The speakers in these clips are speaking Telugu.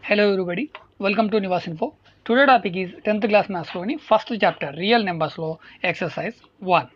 Hello everybody, welcome to Nivas Info. Today topic is 10th class maths లోని ఫస్ట్ చాప్టర్ రియల్ నెంబర్స్లో exercise one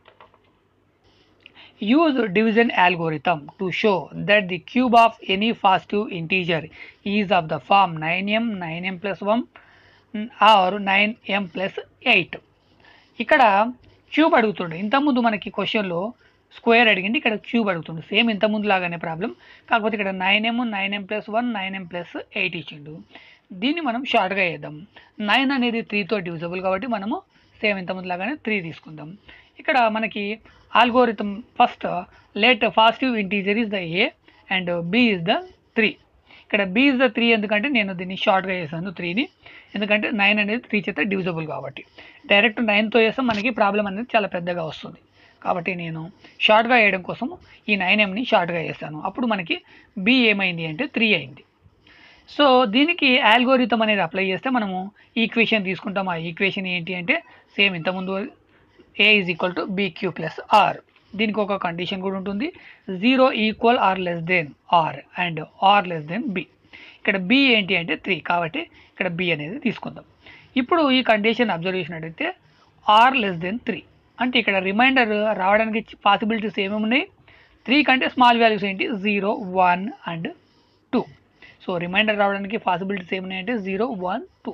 use division algorithm to show that the cube of any positive integer is of the form 9m 9m plus 1 or 9m plus 8 ఇక్కడ క్యూబ్ అడుగుతుండే ఇంతకుముందు మనకి క్వశ్చన్లో స్క్వేర్ అడిగింది ఇక్కడ క్యూబ్ అడుగుతుండు సేమ్ ఇంతకుముందు లాగానే ప్రాబ్లం కాకపోతే ఇక్కడ నైన్ ఎం నైన్ ఎం ప్లస్ వన్ నైన్ ఎం ప్లస్ ఎయిట్ ఇచ్చిండు దీన్ని మనం షార్ట్గా వేద్దాం నైన్ అనేది త్రీతో డివిజబుల్ కాబట్టి మనము సేమ్ ఇంతకుముందు లాగానే త్రీ తీసుకుందాం ఇక్కడ మనకి algorithm first let positive integer is the a and b is the three ఇక్కడ బి ఇస్ ద త్రీ ఎందుకంటే నేను దీన్ని షార్ట్గా చేశాను త్రీని ఎందుకంటే నైన్ అనేది త్రీ చేత డివిజబుల్ కాబట్టి డైరెక్ట్ నైన్తో చేస్తే మనకి ప్రాబ్లం అనేది చాలా పెద్దగా వస్తుంది కాబట్టి నేను షార్ట్గా వేయడం కోసం ఈ నైన్ ఎంని షార్ట్గా చేస్తాను అప్పుడు మనకి బి ఏమైంది అంటే త్రీ అయింది సో దీనికి ఆల్గోరిథం అనేది అప్లై చేస్తే మనము ఈక్వేషన్ తీసుకుంటాం ఆ ఈక్వేషన్ ఏంటి అంటే సేమ్ ఇంతకుముందు a is equal to BQ plus r దీనికి ఒక కండిషన్ కూడా ఉంటుంది zero equal or less than r and r less than B ఇక్కడ బి ఏంటి అంటే త్రీ కాబట్టి ఇక్కడ బి అనేది తీసుకుందాం ఇప్పుడు ఈ కండిషన్ అబ్జర్వ్ చేసినట్టయితే ఆర్ లెస్ దెన్ త్రీ అంటే ఇక్కడ రిమైండర్ రావడానికి పాసిబిలిటీస్ ఏమేమి ఉన్నాయి త్రీ కంటే స్మాల్ వాల్యూస్ ఏంటి zero one and two so remainder రావడానికి పాసిబిలిటీస్ ఏమున్నాయంటే జీరో వన్ టూ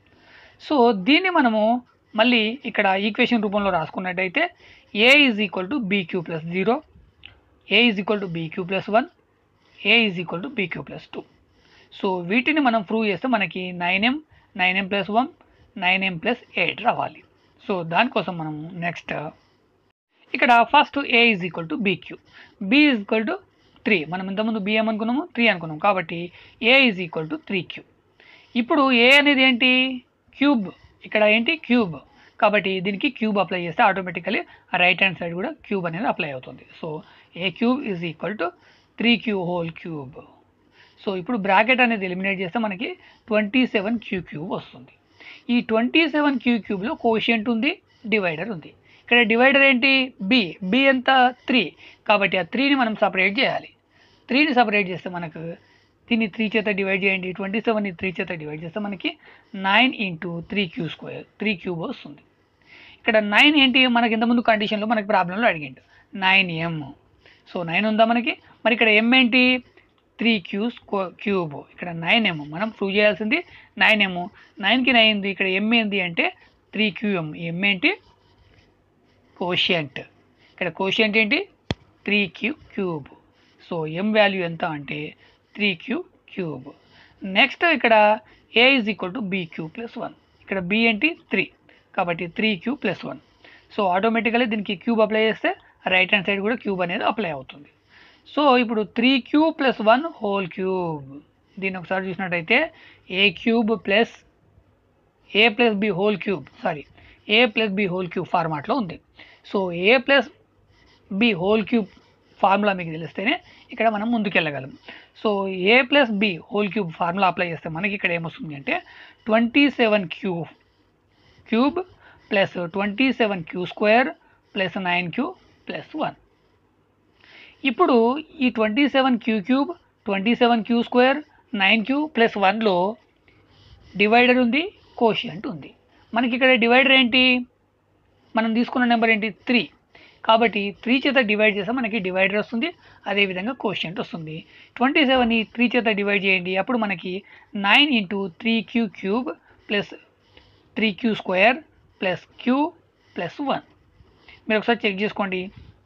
సో దీన్ని మనము మళ్ళీ ఇక్కడ ఈక్వేషన్ రూపంలో రాసుకున్నట్టయితే a is equal to BQ plus zero a is equal to BQ plus one a is equal to BQ plus two so వీటిని మనం ప్రూవ్ చేస్తే మనకి నైన్ ఎం నైన్ ఎం ప్లస్ వన్ నైన్ ఎం ప్లస్ ఎయిట్ రావాలి సో దానికోసం మనము నెక్స్ట్ ఇక్కడ first a is equal to b q b is equal to three మనం ఇంతకుముందు బి ఏమనుకున్నాము త్రీ అనుకున్నాం కాబట్టి a is equal to three q ఇప్పుడు ఏ అనేది ఏంటి క్యూబ్ ఇక్కడ ఏంటి క్యూబ్ కాబట్టి దీనికి క్యూబ్ అప్లై చేస్తే ఆటోమేటికలీ రైట్ హ్యాండ్ సైడ్ కూడా క్యూబ్ అనేది అప్లై అవుతుంది so a cube is equal to three q whole cube so ఇప్పుడు బ్రాకెట్ అనేది ఎలిమినేట్ చేస్తే మనకి ట్వంటీ సెవెన్ క్యూ క్యూబ్ వస్తుంది ఈ ట్వంటీ సెవెన్ క్యూ క్యూబ్లో కోషియంట్ ఉంది డివైడర్ ఉంది ఇక్కడ డివైడర్ ఏంటి బి బి ఎంత త్రీ కాబట్టి ఆ త్రీని మనం సపరేట్ చేయాలి త్రీని సపరేట్ చేస్తే మనకు దీన్ని త్రీ చేత డివైడ్ చేయండి ట్వంటీ సెవెన్ని త్రీ చేత డివైడ్ చేస్తే మనకి nine into three q square three cube వస్తుంది ఇక్కడ నైన్ ఏంటి మనకి ఇంతకుముందు కండిషన్లో మనకి ప్రాబ్లంలో అడిగిండు నైన్ ఎం సో నైన్ ఉందా మనకి మరి ఇక్కడ ఎం ఏంటి త్రీ క్యూ స్క్వో క్యూబ్ ఇక్కడ నైన్ ఎమ్ మనం ప్రూవ్ చేయాల్సింది నైన్ ఎమ్ నైన్కి నైన్ ఉంది ఇక్కడ ఎం ఏంది అంటే త్రీ క్యూఎం ఎం ఏంటి కోషియంట్ ఇక్కడ కోషియంట్ ఏంటి three queue cube so m value ఎంత అంటే త్రీ క్యూ క్యూబ్ నెక్స్ట్ ఇక్కడ a is equal to b q plus one ఇక్కడ బి ఏంటి త్రీ కాబట్టి three queue plus one so automatically దీనికి క్యూబ్ అప్లై చేస్తే రైట్ హ్యాండ్ సైడ్ కూడా క్యూబ్ అనేది అప్లై అవుతుంది సో ఇప్పుడు three cube plus one whole cube దీన్ని ఒకసారి చూసినట్టయితే a cube plus a plus b whole cube sorry a plus b whole cube ఫార్మాట్లో ఉంది so a plus b whole cube formula మీకు తెలిస్తేనే ఇక్కడ మనం ముందుకెళ్ళగలం so a plus b whole cube formula apply చేస్తే మనకి ఇక్కడ ఏమొస్తుంది అంటే twenty seven cube cube plus twenty seven q square plus nine q plus one ఇప్పుడు ఈ twenty seven q cube twenty seven q square nine q plus వన్లో డివైడర్ ఉంది కోషియంట్ ఉంది మనకి ఇక్కడ డివైడర్ ఏంటి మనం తీసుకున్న నెంబర్ ఏంటి త్రీ కాబట్టి త్రీ చేత డివైడ్ చేస్తే మనకి డివైడర్ వస్తుంది అదేవిధంగా కోషియంట్ వస్తుంది ట్వంటీ సెవెన్ త్రీ చేత డివైడ్ చేయండి అప్పుడు మనకి nine into three queue cube plus three q square plus q plus one మీరు ఒకసారి చెక్ చేసుకోండి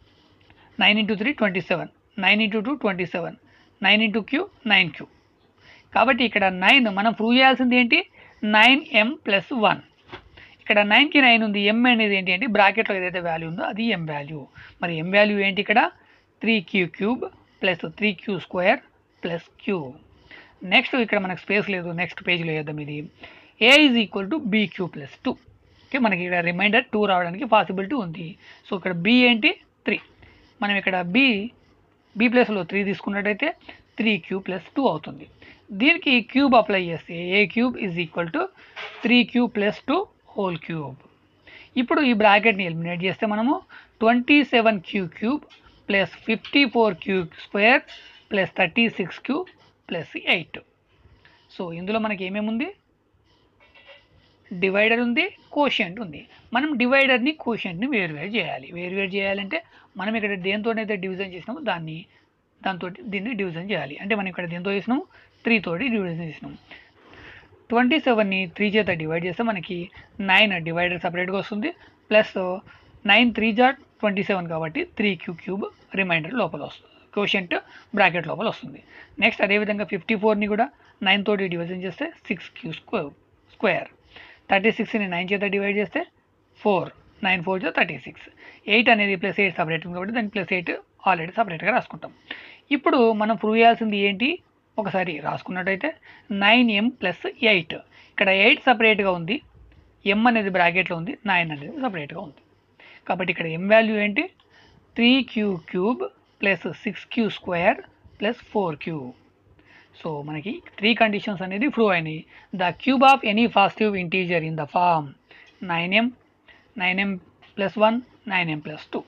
nine into three twenty seven nine into two twenty seven nine into q nine q కాబట్టి ఇక్కడ నైన్ మనం ప్రూవ్ చేయాల్సింది ఏంటి నైన్ ఎం ప్లస్ వన్ ఇక్కడ నైన్కి నైన్ ఉంది ఎం అనేది ఏంటి అంటే బ్రాకెట్లో ఏదైతే వాల్యూ ఉందో అది ఎం వాల్యూ మరి ఎం వాల్యూ ఏంటి ఇక్కడ three queue cube plus three q square plus q next ఇక్కడ మనకు స్పేస్ లేదు నెక్స్ట్ పేజ్లో వేద్దాం ఇది a is equal to b q plus two okay మనకి ఇక్కడ రిమైండర్ టూ రావడానికి పాసిబిలిటీ ఉంది సో ఇక్కడ బి ఏంటి త్రీ మనం ఇక్కడ బి బి ప్లస్లో త్రీ తీసుకున్నట్టయితే త్రీ క్యూ ప్లస్ టూ అవుతుంది దీనికి క్యూబ్ అప్లై చేస్తే a cube is equal to three queue plus two whole cube ఇప్పుడు ఈ బ్రాకెట్ని ఎలిమినేట్ చేస్తే మనము twenty seven q cube plus fifty four q square plus thirty six q plus eight so ఇందులో మనకి ఏమేమి ఉంది డివైడర్ ఉంది కోషియంట్ ఉంది మనం డివైడర్ని కోషియంట్ని వేరువేరు చేయాలి వేరువేరు చేయాలంటే మనం ఇక్కడ దేంతోనైతే డివిజన్ చేసినామో దాన్ని దాంతో దీన్ని డివిజన్ చేయాలి అంటే మనం ఇక్కడ దేంతో చేసినాము త్రీ తోటి డివిజన్ చేసినాము ట్వంటీ సెవెన్ని త్రీ చేత డివైడ్ చేస్తే మనకి నైన్ డివైడర్ సపరేట్గా వస్తుంది ప్లస్ నైన్ త్రీ జా ట్వంటీ సెవెన్ కాబట్టి త్రీ క్యూ క్యూబ్ రిమైండర్ లోపల వస్తుంది క్వశ్చంట్ బ్రాకెట్ లోపల వస్తుంది నెక్స్ట్ అదేవిధంగా ఫిఫ్టీ ఫోర్ని కూడా నైన్ తోటి డివిజన్ చేస్తే six Q square square thirty సిక్స్ని నైన్ చేత డివైడ్ చేస్తే ఫోర్ నైన్ ఫోర్ చేత థర్టీ సిక్స్ ఎయిట్ అనేది ప్లస్ ఎయిట్ సపరేట్ ఉంది కాబట్టి దాని ప్లస్ ఎయిట్ ఆల్రెడీ సపరేట్గా రాసుకుంటాం ఇప్పుడు మనం ప్రూవ్ చేయాల్సింది ఏంటి ఒకసారి రాసుకున్నట్టయితే నైన్ ఎం ప్లస్ ఎయిట్ ఇక్కడ ఎయిట్ సపరేట్గా ఉంది ఎం అనేది బ్రాకెట్లో ఉంది నైన్ అనేది సపరేట్గా ఉంది కాబట్టి ఇక్కడ ఎం వాల్యూ ఏంటి three queue cube plus six Q square plus four Q so మనకి త్రీ కండిషన్స్ అనేది ప్రూవ్ అయినాయి the cube of any positive integer in the form nine M nine M plus one nine M plus two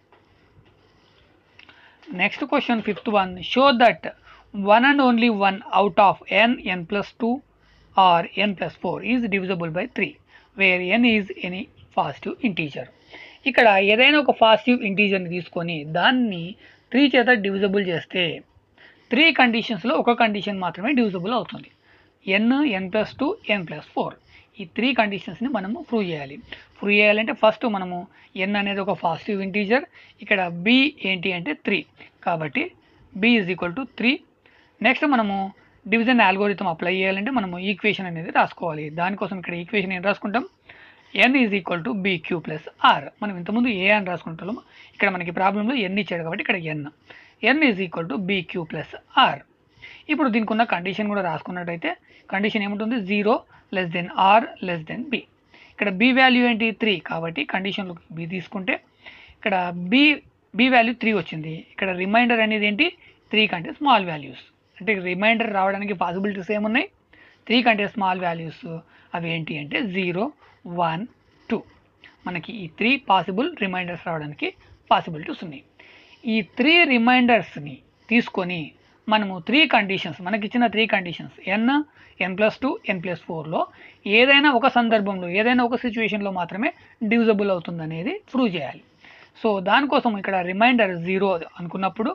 next question fifth one show that one and only one out of N N plus two or N plus four is divisible by three where N is any positive integer ఇక్కడ ఏదైనా ఒక పాజిటివ్ ఇంటీజర్ని తీసుకొని దాన్ని త్రీ చేత డివిజబుల్ చేస్తే త్రీ కండిషన్స్లో ఒక కండిషన్ మాత్రమే డివిజబుల్ అవుతుంది N N plus two N plus four ఈ త్రీ కండిషన్స్ని మనము ప్రూవ్ చేయాలి ప్రూవ్ చేయాలంటే ఫస్ట్ మనము ఎన్ అనేది ఒక పాజిటివ్ ఇంటీజర్ ఇక్కడ బి ఏంటి అంటే త్రీ కాబట్టి B is equal to three next మనము డివిజన్ ఆల్గోరిథం అప్లై చేయాలంటే మనము ఈక్వేషన్ అనేది రాసుకోవాలి దానికోసం ఇక్కడ ఈక్వేషన్ ఏం రాసుకుంటాం N is equal to BQ plus R మనం ఇంతకుముందు ఏ అని రాసుకుంటాము ఇక్కడ మనకి ప్రాబ్లంలో ఎన్ ఇచ్చాడు కాబట్టి ఇక్కడ N N is equal to BQ plus R ఇప్పుడు దీనికి ఉన్న కండిషన్ కూడా రాసుకున్నట్టయితే కండిషన్ ఏముంటుంది zero less than R less than B ఇక్కడ బి వాల్యూ ఏంటి త్రీ కాబట్టి కండిషన్లో బి తీసుకుంటే ఇక్కడ బి బి వాల్యూ త్రీ వచ్చింది ఇక్కడ రిమైండర్ అనేది ఏంటి త్రీ కంటే స్మాల్ వాల్యూస్ అంటే రిమైండర్ రావడానికి పాసిబిలిటీస్ ఏమున్నాయి త్రీ కంటే స్మాల్ వాల్యూస్ అవి ఏంటి అంటే జీరో వన్ టూ మనకి ఈ త్రీ పాసిబుల్ రిమైండర్స్ రావడానికి పాసిబిలిటీస్ ఉన్నాయి ఈ త్రీ రిమైండర్స్ని తీసుకొని మనము త్రీ కండిషన్స్ మనకి ఇచ్చిన three conditions N N plus two N plus ఫోర్లో ఏదైనా ఒక సందర్భంలో ఏదైనా ఒక సిచ్యువేషన్లో మాత్రమే డివిజబుల్ అవుతుంది అనేది ప్రూవ్ చేయాలి సో దానికోసం ఇక్కడ రిమైండర్ జీరో అనుకున్నప్పుడు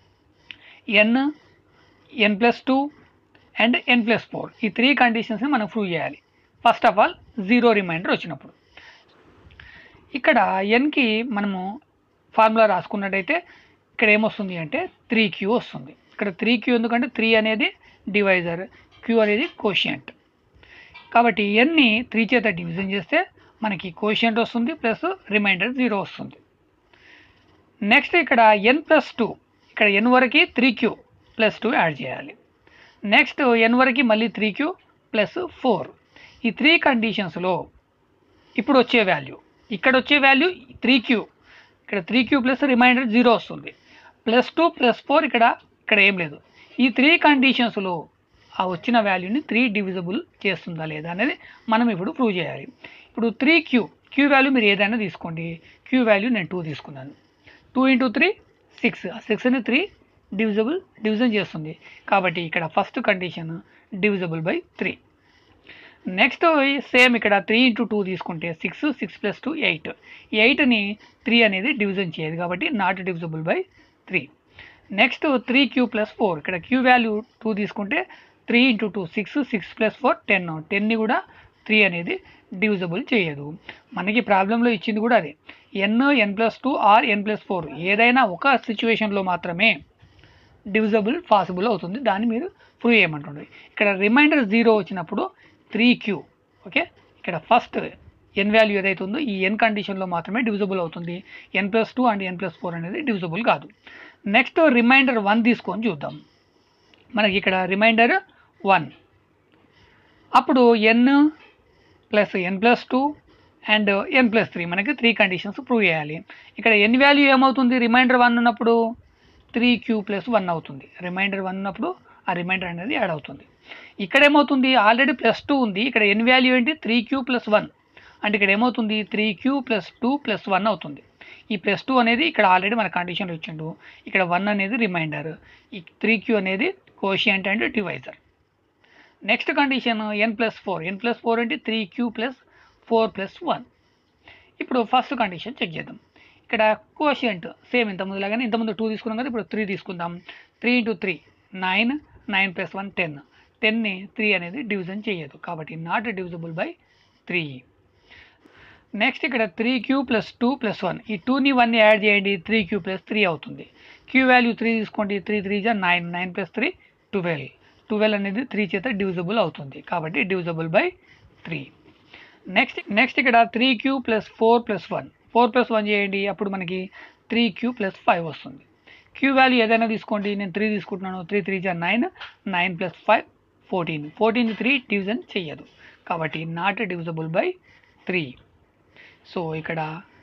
N N plus two and N plus four ఈ త్రీ కండిషన్స్ని మనం ప్రూవ్ చేయాలి first of all zero remainder వచ్చినప్పుడు ఇక్కడ ఎన్కి మనము ఫార్ములా రాసుకున్నట్టయితే ఇక్కడ ఏమొస్తుంది అంటే త్రీ క్యూ వస్తుంది ఇక్కడ త్రీ క్యూ ఎందుకంటే త్రీ అనేది డివైజర్ క్యూ అనేది కోషియంట్ కాబట్టి ఎన్ని త్రీ చేత డివిజన్ చేస్తే మనకి కోషియంట్ వస్తుంది ప్లస్ రిమైండర్ జీరో వస్తుంది నెక్స్ట్ ఇక్కడ ఎన్ ప్లస్ టూ ఇక్కడ ఎన్ వరకు three queue plus two add చేయాలి నెక్స్ట్ ఎన్ వరకు మళ్ళీ త్రీ క్యూ ప్లస్ ఫోర్ ఈ త్రీ కండిషన్స్లో ఇప్పుడు వచ్చే వాల్యూ ఇక్కడ వచ్చే వాల్యూ త్రీ క్యూ ఇక్కడ three queue plus remainder zero వస్తుంది ప్లస్ టూ ప్లస్ ఫోర్ ఇక్కడ ఇక్కడ ఏం లేదు ఈ త్రీ కండిషన్స్లో ఆ వచ్చిన వాల్యూని త్రీ డివిజబుల్ చేస్తుందా లేదా అనేది మనం ఇప్పుడు ప్రూవ్ చేయాలి ఇప్పుడు త్రీ క్యూ క్యూ వాల్యూ మీరు ఏదైనా తీసుకోండి క్యూ వాల్యూ నేను టూ తీసుకున్నాను టూ ఇంటూ త్రీ సిక్స్ సిక్స్ని త్రీ డివిజబుల్ డివిజన్ చేస్తుంది కాబట్టి ఇక్కడ first condition divisible by three next same ఇక్కడ త్రీ ఇంటూ టూ తీసుకుంటే six six plus two eight ఎయిట్ని త్రీ అనేది డివిజన్ చేయదు కాబట్టి not divisible by three next three queue plus four ఇక్కడ క్యూ వాల్యూ టూ తీసుకుంటే three into two six six plus four ten టెన్ని కూడా త్రీ అనేది డివిజబుల్ చేయదు మనకి ప్రాబ్లంలో ఇచ్చింది కూడా అదే N N plus two or N plus four ఏదైనా ఒక సిచ్యువేషన్లో మాత్రమే డివిజబుల్ పాసిబుల్ అవుతుంది దాన్ని మీరు ప్రూవ్ చేయమంటుండ్రు ఇక్కడ రిమైండర్ జీరో వచ్చినప్పుడు త్రీ క్యూ ఓకే ఇక్కడ ఫస్ట్ ఎన్ వాల్యూ ఏదైతే ఉందో ఈ ఎన్ కండిషన్లో మాత్రమే డివిజబుల్ అవుతుంది N plus two and N plus four అనేది డివిజబుల్ కాదు నెక్స్ట్ రిమైండర్ వన్ తీసుకొని చూద్దాం మనకి ఇక్కడ రిమైండర్ వన్ అప్పుడు N plus N plus two and N plus three మనకి త్రీ కండిషన్స్ ప్రూవ్ చేయాలి ఇక్కడ ఎన్ వాల్యూ ఏమవుతుంది రిమైండర్ వన్ ఉన్నప్పుడు త్రీ క్యూ ప్లస్ వన్ అవుతుంది రిమైండర్ వన్ ఉన్నప్పుడు ఆ రిమైండర్ అనేది యాడ్ అవుతుంది ఇక్కడ ఏమవుతుంది ఆల్రెడీ ప్లస్ టూ ఉంది ఇక్కడ ఎన్ వాల్యూ ఏంటి త్రీ క్యూ ప్లస్ వన్ అంటే ఇక్కడ ఏమవుతుంది three queue plus two plus one అవుతుంది ఈ ప్లస్ టూ అనేది ఇక్కడ ఆల్రెడీ మన కండిషన్లో ఇచ్చిండు ఇక్కడ వన్ అనేది రిమైండర్ ఈ త్రీ క్యూ అనేది quotient and divisor next condition N plus four N plus four అంటే three queue plus four plus one ఇప్పుడు ఫస్ట్ కండిషన్ చెక్ చేద్దాం ఇక్కడ కోషియంట్ సేమ్ ఇంతకుముందు లాగానే ఇంతకుముందు టూ తీసుకున్నాం కదా ఇప్పుడు త్రీ తీసుకుందాం three into three nine nine plus one ten టెన్ని త్రీ అనేది డివిజన్ చేయదు కాబట్టి not divisible by three next ఇక్కడ three queue plus two plus one ఈ టూని వన్ యాడ్ చేయండి త్రీ క్యూ ప్లస్ త్రీ అవుతుంది క్యూ వాల్యూ త్రీ తీసుకోండి త్రీ త్రీ జా nine nine plus three twelve twelve అనేది త్రీ చేత డివిజబుల్ అవుతుంది కాబట్టి divisible by three next next ఇక్కడ three queue plus four plus one four plus one చేయండి అప్పుడు మనకి త్రీ క్యూ ప్లస్ ఫైవ్ వస్తుంది క్యూ వాల్యూ ఏదైనా తీసుకోండి నేను త్రీ తీసుకుంటున్నాను త్రీ త్రీ జా nine nine plus five fourteen fourteen three division చెయ్యదు కాబట్టి not divisible by three so ఇక్కడ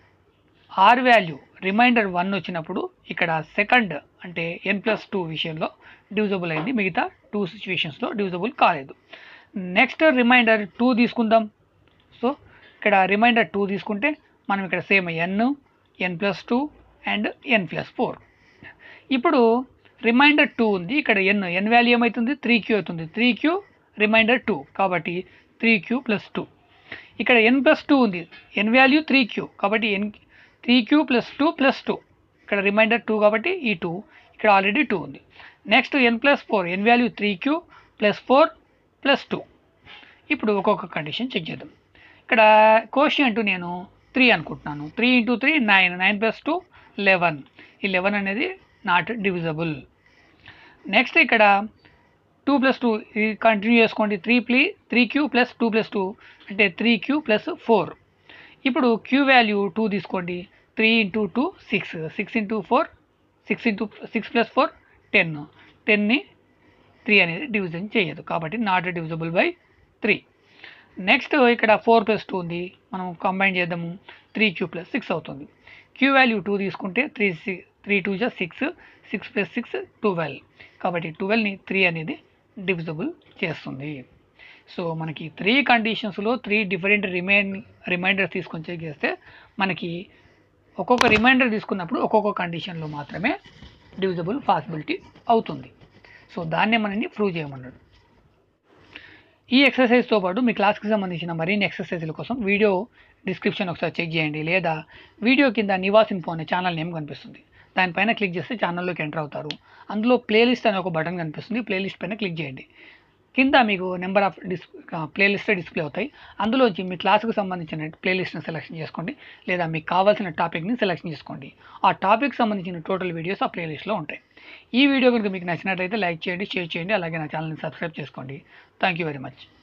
ఆర్ వాల్యూ రిమైండర్ వన్ వచ్చినప్పుడు ఇక్కడ సెకండ్ అంటే ఎన్ ప్లస్ టూ విషయంలో డివిజబుల్ అయింది మిగతా టూ సిచ్యువేషన్స్లో డివిజబుల్ కాలేదు నెక్స్ట్ రిమైండర్ టూ తీసుకుందాం సో ఇక్కడ రిమైండర్ టూ తీసుకుంటే మనం ఇక్కడ same N N plus two and N plus four ఇప్పుడు రిమైండర్ టూ ఉంది ఇక్కడ ఎన్ ఎన్ వాల్యూ ఏమవుతుంది త్రీ క్యూ అవుతుంది త్రీ క్యూ రిమైండర్ టూ కాబట్టి త్రీ క్యూ ప్లస్ టూ ఇక్కడ ఎన్ ప్లస్ టూ ఉంది ఎన్ వాల్యూ త్రీ క్యూ కాబట్టి N three queue plus two plus two ఇక్కడ రిమైండర్ టూ కాబట్టి ఈ టూ ఇక్కడ ఆల్రెడీ టూ ఉంది next N plus four N value three queue plus four plus two ఇప్పుడు ఒక్కొక్క కండిషన్ చెక్ చేద్దాం ఇక్కడ కోషియంట్ నేను త్రీ అనుకుంటున్నాను three into three nine nine plus two eleven ఈ లెవెన్ అనేది నాట్ డివిజబుల్ నెక్స్ట్ ఇక్కడ టూ ప్లస్ టూ ఇది కంటిన్యూ చేసుకోండి త్రీ ప్లీ three queue plus two plus two అంటే త్రీ క్యూ ప్లస్ ఫోర్ ఇప్పుడు క్యూ వాల్యూ టూ తీసుకోండి three into two six six into four six into six plus four ten టెన్ని త్రీ అనేది డివిజన్ చేయదు కాబట్టి not divisible by three next ఇక్కడ ఫోర్ ప్లస్ టూ ఉంది మనం కంబైన్ చేద్దాము త్రీ క్యూ ప్లస్ సిక్స్ అవుతుంది క్యూ వాల్యూ టూ తీసుకుంటే త్రీ సిక్స్ త్రీ టూ జా six six plus six twelve కాబట్టి ట్వెల్వ్ని త్రీ అనేది డివిజబుల్ చేస్తుంది సో మనకి త్రీ కండిషన్స్లో త్రీ డిఫరెంట్ రిమైన్ రిమైండర్స్ తీసుకొని చెక్ చేస్తే మనకి ఒక్కొక్క రిమైండర్ తీసుకున్నప్పుడు ఒక్కొక్క కండిషన్లో మాత్రమే డివిజబుల్ పాసిబిలిటీ అవుతుంది సో దాన్నే మనని ప్రూవ్ చేయమన్నాడు ఈ ఎక్సర్సైజ్తో పాటు మీ క్లాస్కి సంబంధించిన మరిన్ని ఎక్సర్సైజ్ల కోసం వీడియో డిస్క్రిప్షన్ ఒకసారి చెక్ చేయండి లేదా వీడియో కింద నివాస్ ఇన్ఫో అనే ఛానల్ నేమ్ కనిపిస్తుంది దానిపైన క్లిక్ చేస్తే ఛానల్లోకి ఎంటర్ అవుతారు అందులో ప్లేలిస్ట్ అనే ఒక బటన్ కనిపిస్తుంది ప్లేలిస్ట్ పైన క్లిక్ చేయండి కింద మీకు number of this playlist display అవుతాయి అందులోంచి మీ క్లాస్కి సంబంధించిన ప్లేలిస్ట్ని సెలెక్షన్ చేసుకోండి లేదా మీకు కావాల్సిన టాపిక్ని సెలెక్షన్ చేసుకోండి ఆ టాపిక్ సంబంధించిన టోటల్ వీడియోస్ ఆ ప్లేలిస్ట్లో ఉంటాయి ఈ వీడియో కనుక మీకు నచ్చినట్లయితే లైక్ చేయండి షేర్ చేయండి అలాగే నా ఛానల్ని సబ్స్క్రైబ్ చేసుకోండి థ్యాంక్ యూ వెరీ మచ్